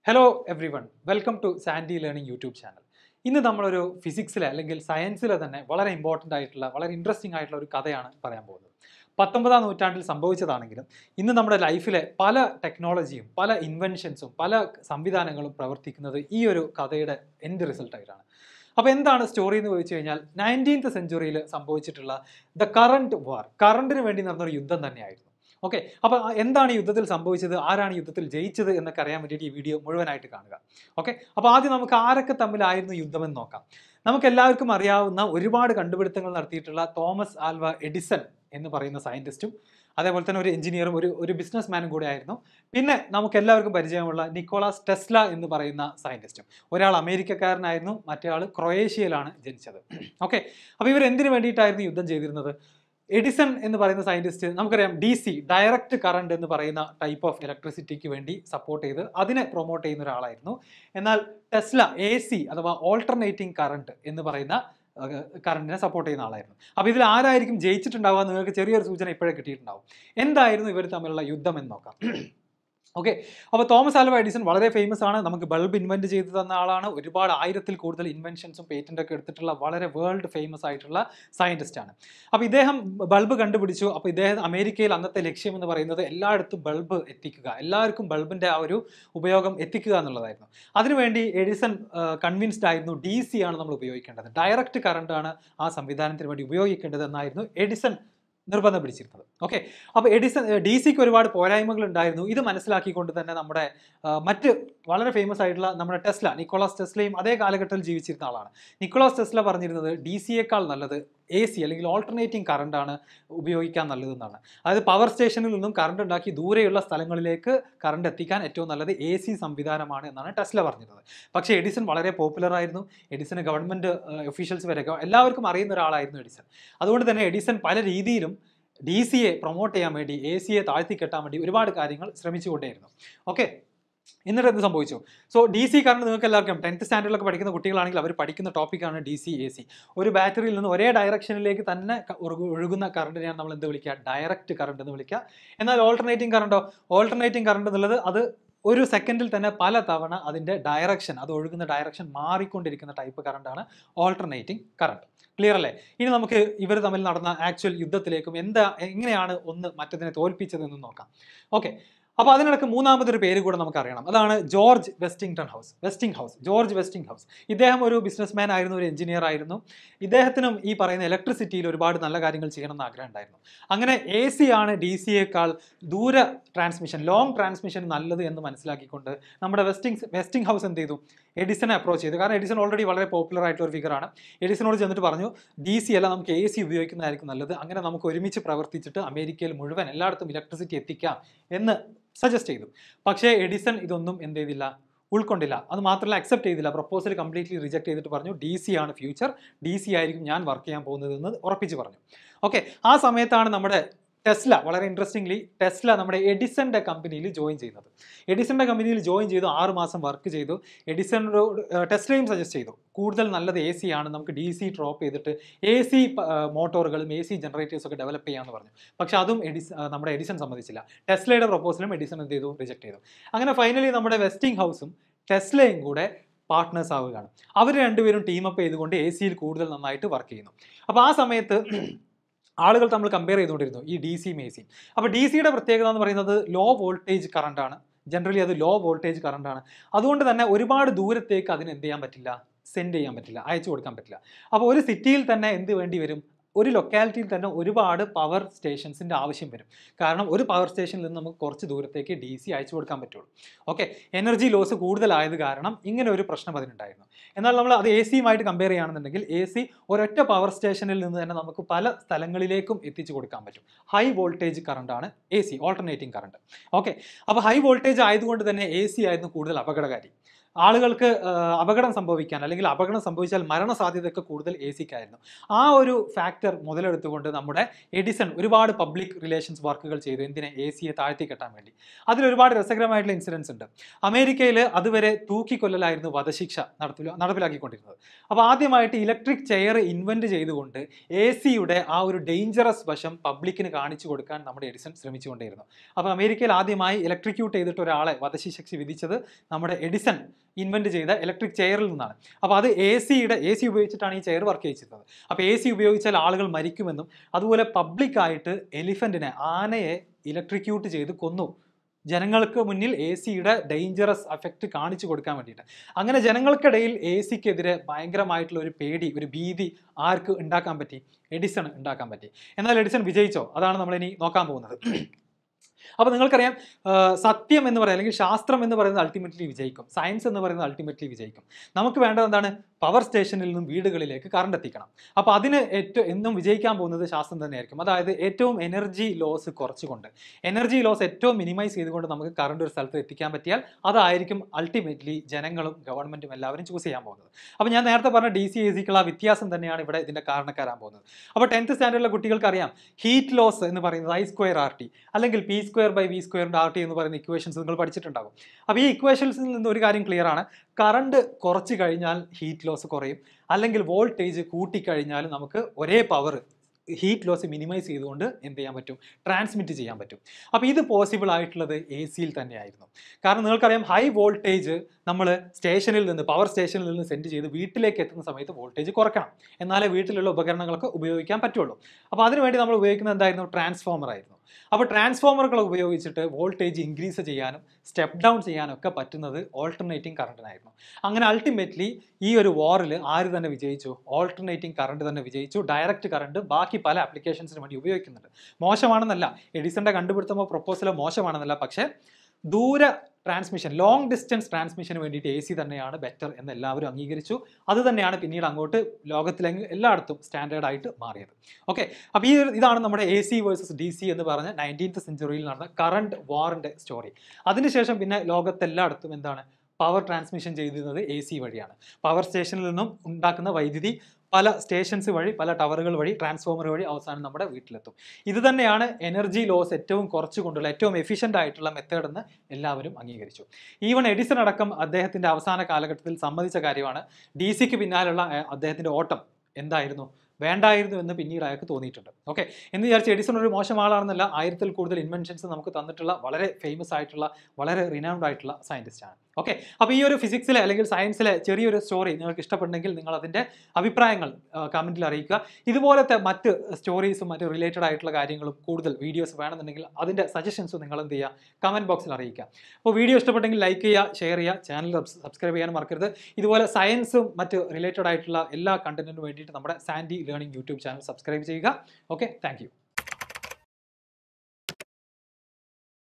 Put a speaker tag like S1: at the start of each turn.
S1: hello everyone welcome to Sandy learning YouTube channel ഇന്ന് നമ്മളൊരു ഫിസിക്സിലെ അല്ലെങ്കിൽ സയൻസിലെ തന്നെ വളരെ ഇമ്പോർട്ടൻ്റ് ആയിട്ടുള്ള വളരെ ഇൻട്രസ്റ്റിംഗ് ആയിട്ടുള്ള ഒരു കഥയാണ് പറയാൻ പോകുന്നത് പത്തൊമ്പതാം നൂറ്റാണ്ടിൽ സംഭവിച്ചതാണെങ്കിലും ഇന്ന് നമ്മുടെ ലൈഫിലെ പല ടെക്നോളജിയും പല ഇൻവെൻഷൻസും പല സംവിധാനങ്ങളും പ്രവർത്തിക്കുന്നത് ഈ ഒരു കഥയുടെ എൻഡ് റിസൾട്ടായിട്ടാണ് അപ്പോൾ എന്താണ് സ്റ്റോറി എന്ന് ചോദിച്ചു കഴിഞ്ഞാൽ നയൻറ്റീൻത്ത് സെഞ്ചുറിയിൽ സംഭവിച്ചിട്ടുള്ള ദ കറണ്ട് വാർ കറണ്ടിന് വേണ്ടി നടന്നൊരു യുദ്ധം തന്നെയായിരുന്നു ഓക്കെ അപ്പോൾ എന്താണ് ഈ യുദ്ധത്തിൽ സംഭവിച്ചത് ആരാണ് ഈ യുദ്ധത്തിൽ ജയിച്ചത് എന്നൊക്കെ അറിയാൻ വേണ്ടിയിട്ട് ഈ വീഡിയോ മുഴുവനായിട്ട് കാണുക ഓക്കെ അപ്പോൾ ആദ്യം നമുക്ക് ആരൊക്കെ തമ്മിലായിരുന്നു യുദ്ധമെന്ന് നോക്കാം നമുക്ക് എല്ലാവർക്കും അറിയാവുന്ന ഒരുപാട് കണ്ടുപിടുത്തങ്ങൾ നടത്തിയിട്ടുള്ള തോമസ് ആൽവ എഡിസൺ എന്ന് പറയുന്ന സയൻറ്റിസ്റ്റും അതേപോലെ തന്നെ ഒരു എഞ്ചിനീയറും ഒരു ഒരു ബിസിനസ് മാനും കൂടെ ആയിരുന്നു പിന്നെ നമുക്ക് എല്ലാവർക്കും പരിചയമുള്ള നിക്കോളാസ് ടെസ്ല എന്ന് പറയുന്ന സയൻറ്റിസ്റ്റും ഒരാൾ അമേരിക്കക്കാരനായിരുന്നു മറ്റേ ആൾ ക്രൊയേഷ്യയിലാണ് ജനിച്ചത് ഓക്കെ അപ്പോൾ ഇവർ എന്തിനു വേണ്ടിയിട്ടായിരുന്നു യുദ്ധം ചെയ്തിരുന്നത് എഡിസൺ എന്ന് പറയുന്ന സയന്റിസ്റ്റ് നമുക്കറിയാം ഡി സി ഡയറക്റ്റ് കറണ്ട് എന്ന് പറയുന്ന ടൈപ്പ് ഓഫ് ഇലക്ട്രിസിറ്റിക്ക് വേണ്ടി സപ്പോർട്ട് ചെയ്ത് അതിനെ പ്രൊമോട്ട് ചെയ്യുന്ന ഒരാളായിരുന്നു എന്നാൽ ടെസ്ല എ സി അഥവാ ഓൾട്ടർനേറ്റിംഗ് കറണ്ട് എന്ന് പറയുന്ന കറണ്ടിനെ സപ്പോർട്ട് ചെയ്യുന്ന ആളായിരുന്നു അപ്പോൾ ഇതിൽ ആരായിരിക്കും ജയിച്ചിട്ടുണ്ടാവുക നിങ്ങൾക്ക് ചെറിയൊരു സൂചന ഇപ്പോഴേ കിട്ടിയിട്ടുണ്ടാവും എന്തായിരുന്നു ഇവർ തമ്മിലുള്ള യുദ്ധം എന്ന് നോക്കാം ഓക്കെ അപ്പോൾ തോമസ് ആൽവ എഡിസൺ വളരെ ഫേമസ് ആണ് നമുക്ക് ബൾബ് ഇൻവെന്റ് ചെയ്തു തന്ന ആളാണ് ഒരുപാട് ആയിരത്തിൽ കൂടുതൽ ഇൻവെൻഷൻസും പേറ്റന്റ് ഒക്കെ എടുത്തിട്ടുള്ള വളരെ വേൾഡ് ഫേമസ് ആയിട്ടുള്ള സയന്റിസ്റ്റ് ആണ് അപ്പോൾ ഇദ്ദേഹം ബൾബ് കണ്ടുപിടിച്ചു അപ്പോൾ ഇദ്ദേഹം അമേരിക്കയിൽ അന്നത്തെ ലക്ഷ്യം എന്ന് പറയുന്നത് എല്ലായിടത്തും ബൾബ് എത്തിക്കുക എല്ലാവർക്കും ബൾബിന്റെ ആ ഒരു ഉപയോഗം എത്തിക്കുക എന്നുള്ളതായിരുന്നു അതിനുവേണ്ടി എഡിസൺ കൺവിൻസ്ഡ് ആയിരുന്നു ഡി സി ആണ് നമ്മൾ ഉപയോഗിക്കേണ്ടത് ഡയറക്റ്റ് കറണ്ട് ആണ് ആ സംവിധാനത്തിന് വേണ്ടി ഉപയോഗിക്കേണ്ടത് എന്നായിരുന്നു എഡിസൺ നിർബന്ധം പിടിച്ചിരുന്നത് ഓക്കെ അപ്പോൾ എഡിസൺ ഡി സിക്ക് ഒരുപാട് പോരായ്മകൾ ഉണ്ടായിരുന്നു ഇത് മനസ്സിലാക്കിക്കൊണ്ട് തന്നെ നമ്മുടെ മറ്റ് വളരെ ഫേമസ് ആയിട്ടുള്ള നമ്മുടെ ടെസ്ല നിക്കോളാസ് ടെസ്ലയും അതേ കാലഘട്ടത്തിൽ ജീവിച്ചിരുന്ന ആളാണ് നിക്കോളാസ് ടെസ്ല പറഞ്ഞിരുന്നത് ഡി സിയേക്കാൾ നല്ലത് എ സി അല്ലെങ്കിൽ ഓൾട്ടർനേറ്റിംഗ് കറണ്ടാണ് ഉപയോഗിക്കാൻ നല്ലതെന്നാണ് അതായത് പവർ സ്റ്റേഷനിൽ നിന്നും കറണ്ട് ഉണ്ടാക്കി ദൂരെയുള്ള സ്ഥലങ്ങളിലേക്ക് കറണ്ട് എത്തിക്കാൻ ഏറ്റവും നല്ലത് എ സി സംവിധാനമാണ് എന്നാണ് ടെസ്ല പറഞ്ഞത് പക്ഷേ എഡിസൺ വളരെ പോപ്പുലർ ആയിരുന്നു എഡിസന് ഗവൺമെൻറ് ഒഫീഷ്യൽസ് വരെ എല്ലാവർക്കും അറിയുന്ന ഒരാളായിരുന്നു എഡിസൺ അതുകൊണ്ട് തന്നെ എഡിസൺ പല രീതിയിലും ഡി സിയെ പ്രൊമോട്ട് ചെയ്യാൻ വേണ്ടി എ സിയെ താഴ്ത്തി കെട്ടാൻ വേണ്ടി ഒരുപാട് കാര്യങ്ങൾ ശ്രമിച്ചുകൊണ്ടേയിരുന്നു ഓക്കെ എന്നിട്ട് എന്ത് സംഭവിച്ചു സോ ഡി സി കാരണം നിങ്ങൾക്ക് എല്ലാവർക്കും ടെൻത്ത് സ്റ്റാൻഡേർഡിലൊക്കെ പഠിക്കുന്ന കുട്ടികളാണെങ്കിൽ അവർ പഠിക്കുന്ന ടോപ്പിക്കാണ് ഡി സി എ സി ഒരു ബാറ്ററിയിൽ നിന്ന് ഒരേ ഡയറക്ഷനിലേക്ക് തന്നെ ഒഴുകുന്ന കറണ്ടിനെയാണ് നമ്മൾ എന്ത് വിളിക്കുക ഡയറക്റ്റ് കറണ്ട് എന്ന് വിളിക്കുക എന്നാൽ ഓൾട്ടർനേറ്റിംഗ് കറണ്ടോ ഓൾട്ടർനേറ്റിംഗ് കറണ്ട് എന്നുള്ളത് അത് ഒരു സെക്കൻഡിൽ തന്നെ പല തവണ അതിൻ്റെ ഡയറക്ഷൻ അത് ഒഴുകുന്ന ഡയറക്ഷൻ മാറിക്കൊണ്ടിരിക്കുന്ന ടൈപ്പ് കറണ്ടാണ് ഓൾട്ടർനേറ്റിംഗ് കറണ്ട് ക്ലിയർ അല്ലേ ഇനി നമുക്ക് ഇവർ തമ്മിൽ നടന്ന ആക്ച്വൽ യുദ്ധത്തിലേക്കും എന്താ എങ്ങനെയാണ് ഒന്ന് മറ്റതിനെ തോൽപ്പിച്ചതെന്ന് നോക്കാം ഓക്കെ അപ്പോൾ അതിനിടക്ക് മൂന്നാമതൊരു പേര് കൂടെ നമുക്ക് അറിയണം അതാണ് George Westington house Westinghouse George Westinghouse ഇദ്ദേഹം ഒരു ബിസിനസ്മാൻ ആയിരുന്നു ഒരു എഞ്ചിനീയർ ആയിരുന്നു ഇദ്ദേഹത്തിനും ഈ പറയുന്ന ഇലക്ട്രിസിറ്റിയിൽ ഒരുപാട് നല്ല കാര്യങ്ങൾ ചെയ്യണം എന്ന് ആഗ്രഹം ഉണ്ടായിരുന്നു അങ്ങനെ എ സി ആണ് ഡി സിയേക്കാൾ ദൂര ട്രാൻസ്മിഷൻ ലോങ് ട്രാൻസ്മിഷൻ നല്ലത് എന്ന് മനസ്സിലാക്കിക്കൊണ്ട് നമ്മുടെ വെസ്റ്റിംഗ് വെസ്റ്റിംഗ് ഹൗസ് എന്ത് ചെയ്തു എഡിസനെ അപ്രോച്ച് ചെയ്തു കാരണം എഡിസൺ ഓൾറെഡി വളരെ പോപ്പുലർ ആയിട്ടുള്ള ഒരു ഫിഗറാണ് എഡിസനോട് ചെന്നിട്ട് പറഞ്ഞു ഡി സി അല്ല നമുക്ക് എ സി ഉപയോഗിക്കുന്നതായിരിക്കും നല്ലത് അങ്ങനെ നമുക്ക് ഒരുമിച്ച് പ്രവർത്തിച്ചിട്ട് അമേരിക്കയിൽ മുഴുവൻ എല്ലായിടത്തും ഇലക്ട്രിസിറ്റി എത്തിക്കാം എന്ന് സജസ്റ്റ് ചെയ്തു പക്ഷേ എഡിസൺ ഇതൊന്നും എന്ത് ചെയ്തില്ല ഉൾക്കൊണ്ടില്ല അത് മാത്രമല്ല അക്സെപ്റ്റ് ചെയ്തില്ല പ്രപ്പോസൽ കംപ്ലീറ്റ്ലി റിജക്ട് ചെയ്തിട്ട് പറഞ്ഞു ഡി സി ആണ് ഫ്യൂച്ചർ ഡി സി ആയിരിക്കും ഞാൻ വർക്ക് ചെയ്യാൻ പോകുന്നതെന്ന് ഉറപ്പിച്ച് പറഞ്ഞു ഓക്കെ ആ സമയത്താണ് നമ്മുടെ ടെസ്ല വളരെ ഇൻട്രസ്റ്റിംഗ്ലി ടെസ്ല നമ്മുടെ എഡിസന്റെ കമ്പനിയിൽ ജോയിൻ ചെയ്യുന്നത് എഡിസന്റെ കമ്പനിയിൽ ജോയിൻ ചെയ്തു ആറ് മാസം വർക്ക് ചെയ്തു എഡിസനോട് ടെസ്ലയും സജസ്റ്റ് ചെയ്തു കൂടുതൽ നല്ലത് എ സി ആണ് നമുക്ക് ഡി സി ഡ്രോപ്പ് ചെയ്തിട്ട് എ സി മോട്ടോറുകളും എ സി ജനറേറ്റേഴ്സ് ഒക്കെ ഡെവലപ്പ് ചെയ്യാമെന്ന് പറഞ്ഞു പക്ഷെ അതും എഡിസ് നമ്മുടെ എഡിസൺ സമ്മതിച്ചില്ല ടെസ്ലയുടെ പ്രപ്പോസലും എഡിസൺ എന്ത് ചെയ്തു റിജക്ട് ചെയ്തു അങ്ങനെ ഫൈനലി നമ്മുടെ വെസ്റ്റിംഗ് ഹൗസും ടെസ്ലയും കൂടെ പാർട്ട്നേഴ്സ് ആവുകയാണ് അവർ രണ്ടുപേരും ടീം അപ്പ് ചെയ്തുകൊണ്ട് എ സിയിൽ കൂടുതൽ നന്നായിട്ട് വർക്ക് ചെയ്യുന്നു അപ്പോൾ ആ സമയത്ത് ആളുകൾ തമ്മിൽ കമ്പയർ ചെയ്തുകൊണ്ടിരുന്നു ഈ ഡി സിയും എ സിയും അപ്പോൾ ഡി സിയുടെ പ്രത്യേകത എന്ന് പറയുന്നത് ലോ വോൾട്ടേജ് കറണ്ടാണ് ജനറലി അത് ലോ വോൾട്ടേജ് കറണ്ടാണ് അതുകൊണ്ട് തന്നെ ഒരുപാട് ദൂരത്തേക്ക് അതിന് എന്ത് ചെയ്യാൻ പറ്റില്ല സെൻഡ് ചെയ്യാൻ പറ്റില്ല അയച്ചു കൊടുക്കാൻ പറ്റില്ല അപ്പോൾ ഒരു സിറ്റിയിൽ തന്നെ എന്ത് വേണ്ടി വരും ഒരു ലൊക്കാലിറ്റിയിൽ തന്നെ ഒരുപാട് പവർ സ്റ്റേഷൻസിൻ്റെ ആവശ്യം വരും കാരണം ഒരു പവർ സ്റ്റേഷനിൽ നിന്ന് നമുക്ക് കുറച്ച് ദൂരത്തേക്ക് ഡി സി അയച്ചു കൊടുക്കാൻ പറ്റുള്ളൂ ഓക്കെ എനർജി ലോസ് കൂടുതലായത് കാരണം ഇങ്ങനെ ഒരു പ്രശ്നം അതിനുണ്ടായിരുന്നു എന്നാൽ നമ്മൾ അത് എ സിയുമായിട്ട് കമ്പയർ ചെയ്യുകയാണെന്നുണ്ടെങ്കിൽ എ സി ഒരൊറ്റ പവർ സ്റ്റേഷനിൽ നിന്ന് തന്നെ നമുക്ക് പല സ്ഥലങ്ങളിലേക്കും എത്തിച്ചു കൊടുക്കാൻ പറ്റും ഹൈ വോൾട്ടേജ് കറണ്ടാണ് A C alternating current okay അപ്പോൾ ഹൈ വോൾട്ടേജ് ആയതുകൊണ്ട് തന്നെ എ സി ആയിരുന്നു കൂടുതൽ അപകടകാരി ആളുകൾക്ക് ആ, അപകടം സംഭവിക്കാൻ അല്ലെങ്കിൽ അപകടം സംഭവിച്ചാൽ മരണസാധ്യതയൊക്കെ കൂടുതൽ എ സിക്കായിരുന്നു ആ ഒരു ഫാക്ടർ മുതലെടുത്തുകൊണ്ട് നമ്മുടെ എഡിസൺ ഒരുപാട് പബ്ലിക് റിലേഷൻസ് വർക്കുകൾ ചെയ്തു എന്തിനെ എ സിയെ താഴ്ത്തി കെട്ടാൻ വേണ്ടി അതിൽ ഒരുപാട് രസകരമായിട്ടുള്ള ഇൻസിഡൻസ് ഉണ്ട് അമേരിക്കയിൽ അതുവരെ തൂക്കിക്കൊല്ലലായിരുന്നു വധശിക്ഷ നടപ്പില നടപ്പിലാക്കിക്കൊണ്ടിരുന്നത് അപ്പോൾ ആദ്യമായിട്ട് ഇലക്ട്രിക് ചെയർ ഇൻവെന്റ് ചെയ്തുകൊണ്ട് എ സിയുടെ ആ ഒരു ഡേഞ്ചറസ് വശം പബ്ലിക്കിന് കാണിച്ചു കൊടുക്കാൻ നമ്മുടെ എഡിസൺ ശ്രമിച്ചുകൊണ്ടേയിരുന്നു അപ്പോൾ അമേരിക്കയിൽ ആദ്യമായി ഇലക്ട്രിക്യൂട്ട് ചെയ്തിട്ട് ഒരാളെ വധശിക്ഷ വിധിച്ചത് നമ്മുടെ എഡിസൺ ഇൻവെന്റ് ചെയ്ത ഇലക്ട്രിക് ചെയറിൽ നിന്നാണ് അപ്പോൾ അത് എ സിയുടെ എ സി ഉപയോഗിച്ചിട്ടാണ് ഈ ചെയർ വർക്ക് ചെയ്തിരുന്നത് അപ്പോൾ എ സി ഉപയോഗിച്ചാൽ ആളുകൾ മരിക്കുമെന്നും അതുപോലെ പബ്ലിക്കായിട്ട് എലിഫന്റിനെ ആനയെ ഇലക്ട്രിക്യൂട്ട് ചെയ്ത് കൊന്നു ജനങ്ങൾക്ക് മുന്നിൽ എ സിയുടെ ഡേഞ്ചറസ് എഫക്റ്റ് കാണിച്ചു കൊടുക്കാൻ വേണ്ടിയിട്ട് അങ്ങനെ ജനങ്ങൾക്കിടയിൽ എ സിക്കെതിരെ ഭയങ്കരമായിട്ടുള്ള ഒരു പേടി ഒരു ഭീതി ആർക്ക് ഉണ്ടാക്കാൻ പറ്റി എഡിസൺ ഉണ്ടാക്കാൻ പറ്റി എന്നാൽ എഡിസൺ വിജയിച്ചോ അതാണ് നമ്മളിനി നോക്കാൻ പോകുന്നത് അപ്പോൾ നിങ്ങൾക്കറിയാം ആ, സത്യം എന്ന് പറയുന്നത് അല്ലെങ്കിൽ ശാസ്ത്രം എന്ന് പറയുന്നത് അൾട്ടിമേറ്റ്ലി വിജയിക്കും സയൻസ് എന്ന് പറയുന്നത് അൾട്ടിമേറ്റ്ലി വിജയിക്കും നമുക്ക് വേണ്ടത് എന്താണ് പവർ സ്റ്റേഷനിൽ നിന്നും വീടുകളിലേക്ക് കറണ്ട് എത്തിക്കണം അപ്പോൾ അതിന് ഏറ്റവും എന്നും വിജയിക്കാൻ പോകുന്നത് ശാസ്ത്രം തന്നെയായിരിക്കും അതായത് ഏറ്റവും എനർജി ലോസ് കുറച്ചുകൊണ്ട് എനർജി ലോസ് ഏറ്റവും മിനിമൈസ് ചെയ്തുകൊണ്ട് നമുക്ക് കറണ്ട് ഒരു സ്ഥലത്ത് എത്തിക്കാൻ പറ്റിയാൽ അതായിരിക്കും അൾട്ടിമേറ്റ്ലി ജനങ്ങളും ഗവൺമെൻറ്റും എല്ലാവരും ചൂസ് ചെയ്യാൻ പോകുന്നത് അപ്പോൾ ഞാൻ നേരത്തെ പറഞ്ഞ ഡി സി എ സിക്കുള്ള വ്യത്യാസം തന്നെയാണ് ഇവിടെ ഇതിൻ്റെ കാരണക്കാരാൻ പോകുന്നത് അപ്പോൾ ടെൻത്ത് സ്റ്റാൻഡേർഡിലെ കുട്ടികൾക്ക് അറിയാം ഹീറ്റ് ലോസ് എന്ന് പറയുന്നത് ഐ സ്ക്വയർ ആർ ടി അല്ലെങ്കിൽ പി സ്ക്വയർ ബൈ വി സ്ക്വയറിൻ്റെ ആർ ടി എന്ന് പറയുന്ന ഇക്വേഷൻസ് നിങ്ങൾ പഠിച്ചിട്ടുണ്ടാകും അപ്പോൾ ഈ ഇക്വേഷൻസിൽ നിന്ന് ഒരു കാര്യം ക്ലിയർ ആണ് കറണ്ട് കുറച്ച് കഴിഞ്ഞാൽ ഹീറ്റ് ലോസ് കുറയും അല്ലെങ്കിൽ വോൾട്ടേജ് കൂട്ടിക്കഴിഞ്ഞാൽ നമുക്ക് ഒരേ പവർ ഹീറ്റ് ലോസ് മിനിമൈസ് ചെയ്തുകൊണ്ട് എന്ത് ചെയ്യാൻ പറ്റും ട്രാൻസ്മിറ്റ് ചെയ്യാൻ പറ്റും അപ്പോൾ ഇത് പോസിബിൾ ആയിട്ടുള്ളത് എ സിയിൽ തന്നെയായിരുന്നു കാരണം നിങ്ങൾക്കറിയാം ഹൈ വോൾട്ടേജ് നമ്മൾ സ്റ്റേഷനിൽ നിന്ന് പവർ സ്റ്റേഷനിൽ നിന്ന് സെൻഡ് ചെയ്ത് വീട്ടിലേക്ക് എത്തുന്ന സമയത്ത് വോൾട്ടേജ് കുറയ്ക്കണം എന്നാലേ വീട്ടിലുള്ള ഉപകരണങ്ങളൊക്കെ ഉപയോഗിക്കാൻ പറ്റുള്ളൂ അപ്പോൾ അതിനുവേണ്ടി നമ്മൾ ഉപയോഗിക്കുന്നത് എന്തായിരുന്നു ട്രാൻസ്ഫോമർ ആയിരുന്നു അപ്പോൾ ട്രാൻസ്ഫോമറുകൾ ഉപയോഗിച്ചിട്ട് വോൾട്ടേജ് ഇൻക്രീസ് ചെയ്യാനും സ്റ്റെപ്പ് ഡൗൺ ചെയ്യാനും ഒക്കെ പറ്റുന്നത് ഓൾട്ടർനേറ്റിംഗ് കറണ്ടിനായിരുന്നു അങ്ങനെ അൾട്ടിമേറ്റ്ലി ഈ ഒരു വാറിൽ ആര് തന്നെ വിജയിച്ചു ഓൾട്ടർനേറ്റിംഗ് കറണ്ട് തന്നെ വിജയിച്ചു ഡയറക്റ്റ് കറണ്ട് ബാക്കി പല ആപ്ലിക്കേഷൻസിന് വേണ്ടി ഉപയോഗിക്കുന്നുണ്ട് മോശമാണെന്നല്ല എഡിസന്റെ കണ്ടുപിടുത്തമോ പ്രപ്പോസലോ മോശമാണെന്നല്ല പക്ഷേ ദൂര ട്രാൻസ്മിഷൻ ലോങ് ഡിസ്റ്റൻസ് ട്രാൻസ്മിഷന് വേണ്ടിയിട്ട് എ സി തന്നെയാണ് ബെറ്റർ എന്ന് എല്ലാവരും അംഗീകരിച്ചു അത് തന്നെയാണ് പിന്നീട് അങ്ങോട്ട് ലോകത്തിലെങ്ങ് എല്ലായിടത്തും സ്റ്റാൻഡേർഡ് ആയിട്ട് മാറിയത് ഓക്കെ അപ്പോൾ ഈ ഒരു- ഇതാണ് നമ്മുടെ A C versus D C എന്ന് പറഞ്ഞ നയൻറ്റീൻത്ത് സെഞ്ചുറിയിൽ നടന്ന കറണ്ട് വാറിൻ്റെ സ്റ്റോറി അതിനുശേഷം പിന്നെ ലോകത്തെല്ലായിടത്തും എന്താണ് പവർ ട്രാൻസ്മിഷൻ ചെയ്തിരുന്നത് എ സി വഴിയാണ് പവർ സ്റ്റേഷനിൽ നിന്നും ഉണ്ടാക്കുന്ന വൈദ്യുതി പല സ്റ്റേഷൻസ് വഴി പല ടവറുകൾ വഴി ട്രാൻസ്ഫോമർ വഴി അവസാനം നമ്മുടെ വീട്ടിലെത്തും ഇത് തന്നെയാണ് എനർജി ലോസ് ഏറ്റവും കുറച്ചുകൊണ്ടുള്ള ഏറ്റവും എഫിഷ്യൻ്റ് ആയിട്ടുള്ള മെത്തേഡ് എന്ന് എല്ലാവരും അംഗീകരിച്ചു ഈവൻ എഡിസൺ അടക്കം അദ്ദേഹത്തിൻ്റെ അവസാന കാലഘട്ടത്തിൽ സമ്മതിച്ച കാര്യമാണ് ഡി സിക്ക് പിന്നാലുള്ള ഏഹ്, അദ്ദേഹത്തിൻ്റെ ഓട്ടം എന്തായിരുന്നു വേണ്ടായിരുന്നു എന്ന് പിന്നീട് അയാൾക്ക് തോന്നിയിട്ടുണ്ട് ഓക്കെ എന്ന് വിചാരിച്ച് എഡിസൺ ഒരു മോശം ആളാണെന്നല്ല ആയിരത്തിൽ കൂടുതൽ ഇൻവെൻഷൻസ് നമുക്ക് തന്നിട്ടുള്ള വളരെ ഫേമസ് ആയിട്ടുള്ള വളരെ റിനൗണ്ട് ആയിട്ടുള്ള സയൻറ്റിസ്റ്റ് ആണ് ഓക്കെ അപ്പോൾ ഈ ഒരു ഫിസിക്സിലെ അല്ലെങ്കിൽ സയൻസിലെ ചെറിയൊരു സ്റ്റോറി നിങ്ങൾക്ക് ഇഷ്ടപ്പെട്ടെങ്കിൽ നിങ്ങൾ അതിൻ്റെ അഭിപ്രായങ്ങൾ കമൻറ്റിൽ അറിയിക്കുക ഇതുപോലത്തെ മറ്റ് സ്റ്റോറീസും മറ്റ് റിലേറ്റഡ് ആയിട്ടുള്ള കാര്യങ്ങളും കൂടുതൽ വീഡിയോസ് വേണമെന്നുണ്ടെങ്കിൽ അതിൻ്റെ സജഷൻസും നിങ്ങൾ എന്ത് ചെയ്യുക കമൻറ്റ് ബോക്സിൽ അറിയിക്കുക അപ്പോൾ വീഡിയോ ഇഷ്ടപ്പെട്ടെങ്കിൽ ലൈക്ക് ചെയ്യുക ഷെയർ ചെയ്യുക ചാനൽ സബ്സ്ക്രൈബ് ചെയ്യാൻ മറക്കരുത് ഇതുപോലെ സയൻസും മറ്റ് റിലേറ്റഡ് ആയിട്ടുള്ള എല്ലാ കണ്ടന്റിനും വേണ്ടിയിട്ട് നമ്മുടെ Sandy learning YouTube channel subscribe ചെയ്യുക ഓക്കെ താങ്ക്